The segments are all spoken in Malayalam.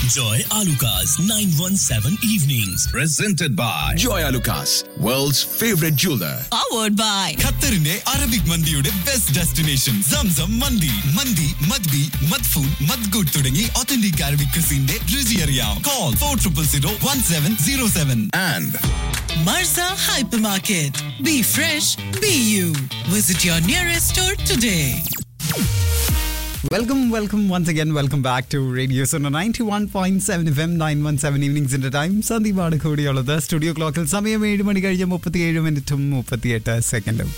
Joy Alukas, 917 Evenings. Presented by Joy Alukas, world's favorite jeweler. powered by ഖത്തറിന്റെ അറബിക് മന്തിയുടെ ബെസ്റ്റ് ഡെസ്റ്റിനേഷൻ സംസം മന്തി മന്തി മദ്ബി മദ്ഫൂൻ മദ്ഗുഡ് തുടങ്ങി ഒത്തന്റിക് അറബിക് ക്രിസിന്റെ രുചി അറിയാം call four triple zero one seven zero seven And Marza Hypermarket. Be fresh, be you. Visit your nearest store today. Welcome welcome once again welcome back to radio Suno ninety one point seven F M nine one seven ഈവനിങ്സിന്റെ ടൈം സന്ദീപാണ് കൂടിയുള്ളത് സ്റ്റുഡിയോ ക്ലോക്കിൽ സമയം ഏഴ് മണി കഴിഞ്ഞ് മുപ്പത്തിയേഴ് മിനിറ്റും മുപ്പത്തിയെട്ട് സെക്കൻഡും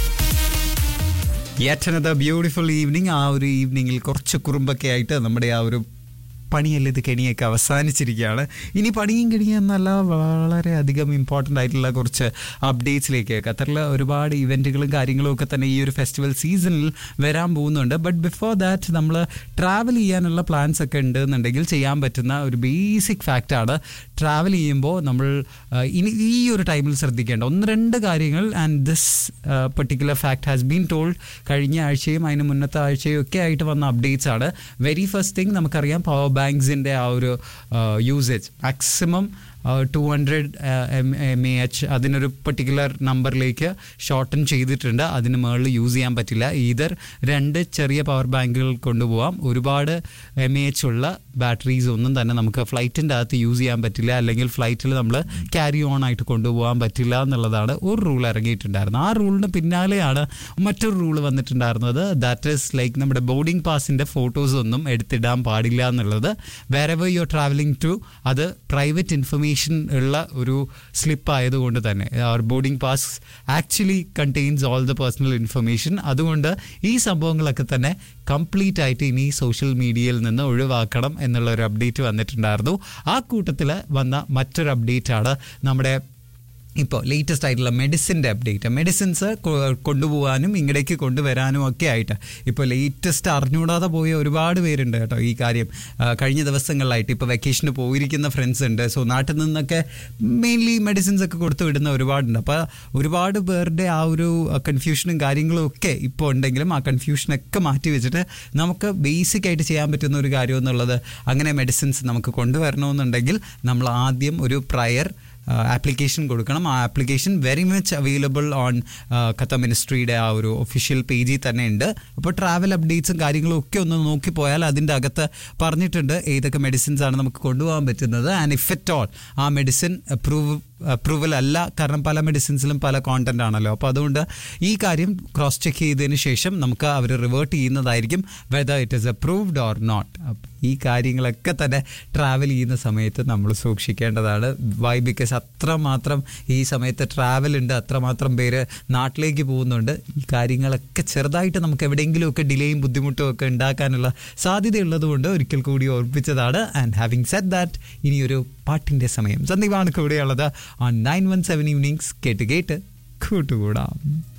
യെറ്റ് അനദർ ബ്യൂട്ടിഫുൾ ഈവനിങ് ആ ഒരു ഈവനിങ്ങിൽ കുറച്ച് കുറുമ്പൊക്കെ ആയിട്ട് നമ്മുടെ ആ ഒരു പണിയല്ല ഇത് കെണിയൊക്കെ അവസാനിച്ചിരിക്കുകയാണ് ഇനി പണിയും കെണിയും എന്നല്ല വളരെ അധികം ഇമ്പോർട്ടൻ്റ് ആയിട്ടുള്ള കുറച്ച് അപ്ഡേറ്റ്സിലേക്ക് ഖത്തറിൽ ഒരുപാട് ഇവൻറ്റുകളും കാര്യങ്ങളും ഒക്കെ തന്നെ ഈ ഒരു ഫെസ്റ്റിവൽ സീസണിൽ വരാൻ പോകുന്നുണ്ട് ബട്ട് ബിഫോർ ദാറ്റ് നമ്മൾ ട്രാവൽ ചെയ്യാനുള്ള പ്ലാൻസ് ഒക്കെ ഉണ്ട് എന്നുണ്ടെങ്കിൽ ചെയ്യാൻ പറ്റുന്ന ഒരു ബേസിക് ഫാക്റ്റാണ് ട്രാവൽ ചെയ്യുമ്പോൾ നമ്മൾ ആ, ഇനി ഈ ഒരു ടൈമിൽ ശ്രദ്ധിക്കേണ്ട ഒന്ന് രണ്ട് കാര്യങ്ങൾ and this particular fact has been told കഴിഞ്ഞ ആഴ്ചയും അതിന് മുന്നത്തെ ആഴ്ചയും ഒക്കെ ആയിട്ട് വന്ന അപ്ഡേറ്റ്സ് ആണ് വെരി ഫസ്റ്റ് തിങ് നമുക്കറിയാം പവർ ബാങ്ക്സിൻ്റെ ആ ഒരു usage maximum two hundred M M A H അതിനൊരു പെർട്ടിക്കുലർ നമ്പറിലേക്ക് ഷോർട്ടൻ ചെയ്തിട്ടുണ്ട് അതിന് മുകളിൽ യൂസ് ചെയ്യാൻ പറ്റില്ല ഈതർ രണ്ട് ചെറിയ പവർ ബാങ്കുകൾ കൊണ്ടുപോകാം ഒരുപാട് എം എ എച്ച് ഉള്ള ബാറ്ററീസ് ഒന്നും തന്നെ നമുക്ക് ഫ്ലൈറ്റിൻ്റെ അകത്ത് യൂസ് ചെയ്യാൻ പറ്റില്ല അല്ലെങ്കിൽ ഫ്ലൈറ്റിൽ നമ്മൾ ക്യാരി ഓൺ ആയിട്ട് കൊണ്ടുപോകാൻ പറ്റില്ല എന്നുള്ളതാണ് ഒരു റൂൾ ഇറങ്ങിയിട്ടുണ്ടായിരുന്നത് ആ റൂളിന് പിന്നാലെയാണ് മറ്റൊരു റൂൾ വന്നിട്ടുണ്ടായിരുന്നത് ദാറ്റ് ഈസ് ലൈക്ക് നമ്മുടെ ബോർഡിംഗ് പാസിൻ്റെ ഫോട്ടോസ് ഒന്നും എടുത്തിടാൻ പാടില്ല എന്നുള്ളത് വേറെ യു ട്രാവലിംഗ് ടു അത് പ്രൈവറ്റ് ഇൻഫർമേഷൻ ഉള്ള ഒരു സ്ലിപ്പ് ആയതുകൊണ്ട് തന്നെ boarding pass actually contains all the personal information അതുകൊണ്ട് ഈ സംഭവങ്ങളൊക്കെ തന്നെ കംപ്ലീറ്റ് ആയിട്ട് ഇനി സോഷ്യൽ മീഡിയയിൽ നിന്ന് ഒഴിവാക്കണം എന്നുള്ള ഒരു അപ്ഡേറ്റ് വന്നിട്ടുണ്ടായിരുന്നു ആ കൂട്ടത്തിൽ വന്ന മറ്റൊരു അപ്ഡേറ്റ് ആണ് നമ്മുടെ ഇപ്പോൾ ലേറ്റസ്റ്റ് ആയിട്ടുള്ള മെഡിസിൻ്റെ അപ്ഡേറ്റ് മെഡിസിൻസ് കൊണ്ടുപോകാനും ഇങ്ങടേക്ക് കൊണ്ടുവരാനും ഒക്കെ ആയിട്ട് ഇപ്പോൾ ലേറ്റസ്റ്റ് അറിഞ്ഞുകൂടാതെ പോയ ഒരുപാട് പേരുണ്ട് കേട്ടോ ഈ കാര്യം ആ, കഴിഞ്ഞ ദിവസങ്ങളിലായിട്ട് ഇപ്പോൾ വെക്കേഷന് പോയിരിക്കുന്ന ഫ്രണ്ട്സ് ഉണ്ട് സോ നാട്ടിൽ നിന്നൊക്കെ മെയിൻലി മെഡിസിൻസ് ഒക്കെ കൊടുത്തു വിടുന്ന ഒരുപാടുണ്ട് അപ്പോൾ ഒരുപാട് പേരുടെ ആ ഒരു കൺഫ്യൂഷനും കാര്യങ്ങളും ഒക്കെ ഇപ്പോൾ ഉണ്ടെങ്കിലും ആ കൺഫ്യൂഷനൊക്കെ മാറ്റി വെച്ചിട്ട് നമുക്ക് ബേസിക് ആയിട്ട് ചെയ്യാൻ പറ്റുന്ന ഒരു കാര്യം എന്നുള്ളത് അങ്ങനെ മെഡിസിൻസ് നമുക്ക് കൊണ്ടുവരണമെന്നുണ്ടെങ്കിൽ നമ്മൾ ആദ്യം ഒരു പ്രയർ ആപ്ലിക്കേഷൻ കൊടുക്കണം ആ application very much available on Qatar മിനിസ്ട്രിയുടെ ആ ഒരു ഒഫീഷ്യൽ പേജിൽ തന്നെ ഉണ്ട് അപ്പോൾ ട്രാവൽ അപ്ഡേറ്റ്സും കാര്യങ്ങളും ഒക്കെ ഒന്ന് നോക്കി പോയാൽ അതിൻ്റെ അകത്ത് പറഞ്ഞിട്ടുണ്ട് ഏതൊക്കെ മെഡിസിൻസ് ആണ് നമുക്ക് കൊണ്ടുപോകാൻ പറ്റുന്നത് ആൻഡ് ഇഫ് എറ്റ് ഓൾ ആ മെഡിസിൻ അപ്രൂവ് അപ്രൂവൽ അല്ല കാരണം പല മെഡിസിൻസിലും പല കോണ്ടന്റ് ആണല്ലോ അപ്പോൾ അതുകൊണ്ട് ഈ കാര്യം ക്രോസ് ചെക്ക് ചെയ്തതിന് ശേഷം നമുക്ക് അവർ റിവേർട്ട് ചെയ്യുന്നതായിരിക്കും whether it is approved or not ഈ കാര്യങ്ങളൊക്കെ തന്നെ ട്രാവൽ ചെയ്യുന്ന സമയത്ത് നമ്മൾ സൂക്ഷിക്കേണ്ടതാണ് വൈ ബിക്കോസ് അത്രമാത്രം ഈ സമയത്ത് ട്രാവൽ ഉണ്ട് അത്രമാത്രം പേര് നാട്ടിലേക്ക് പോകുന്നുണ്ട് ഈ കാര്യങ്ങളൊക്കെ ചെറുതായിട്ട് നമുക്ക് എവിടെയെങ്കിലുമൊക്കെ ഡിലേയും ബുദ്ധിമുട്ടും ഒക്കെ ഉണ്ടാക്കാനുള്ള സാധ്യതയുള്ളത് കൊണ്ട് ഒരിക്കൽ കൂടി ഓർപ്പിച്ചതാണ് ആൻഡ് ഹാവിങ് സെറ്റ് ദാറ്റ് ഇനിയൊരു പാട്ടിൻ്റെ സമയം സന്ദീപാണ് കൂടെയുള്ളത് on nine one seven evenings കേട്ട് കേട്ട് കൂട്ടുകൂടാം